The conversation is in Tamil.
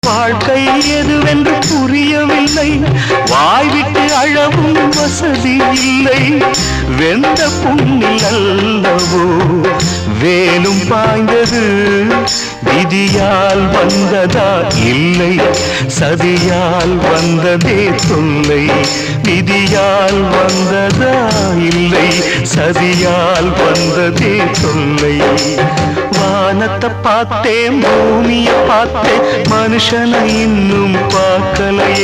வாழ்க்கை எதுவென்று புரியவில்லை வாய்விட்டு அழவும் வசதி இல்லை வெந்த புண்ணில் அல்லவோ வேலும் பாய்ந்தது விதியால் வந்ததா இல்லை சதியால் வந்ததே தொல்லை விதியால் வந்ததா இல்லை சதியால் வந்ததே தொல்லை வானத்தை பார்த்தேன் பூமியை பார்த்தேன் மனுஷனை இன்னும் பார்க்கலையே